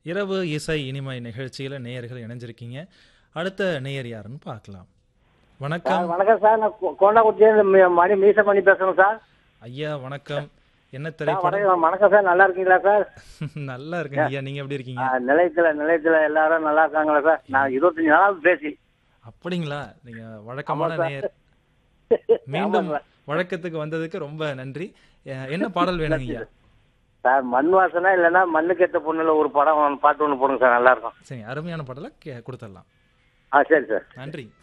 இரவு இசை இனிமை நிகழ்ச்சியில நேயர்கள் இணைஞ்சிருக்கீங்க அடுத்த நேயர் யாருன்னு பார்க்கலாம் வணக்கம் சார் வணக்கம் சார் நான் கொ- கொண்டாக்குச்சியில மி- மணி மீச பண்ணி பேசுறேன் சார் ஐயா வணக்கம் என்ன சார், திரைப்படம் வணக்கம் வணக்கம் சார் நல்லா இருக்கீங்களா சார் நல்லா இருக்கேன் ஐயா நீங்க எப்படி இருக்கீங்க ஆ, நிலையத்துல நிலையத்துல எல்லாரும் நல்லா இருக்காங்களா சார் நான் இருபத்தஞ்சு நாளாவது பேசி அப்படிங்களா நீங்க வழக்கமான ஆமா சார். நேயர் மீண்டும் ஆமா சார். வழக்கத்துக்கு வந்ததுக்கு ரொம்ப நன்றி அஹ், என்ன பாடல் வேணுங்க ஐயா சார் மண் வாசனை இல்லைன்னா மண்ணுக்கு ஏத்த பொண்ணுல ஒரு படம் ஒண்ணு பாட்டு ஒன்று போடுங்க சார் நல்லா இருக்கும் சரி அருமையான பாடலை கே- கொடுத்துடலாம் ஆ சரி சார் நன்றி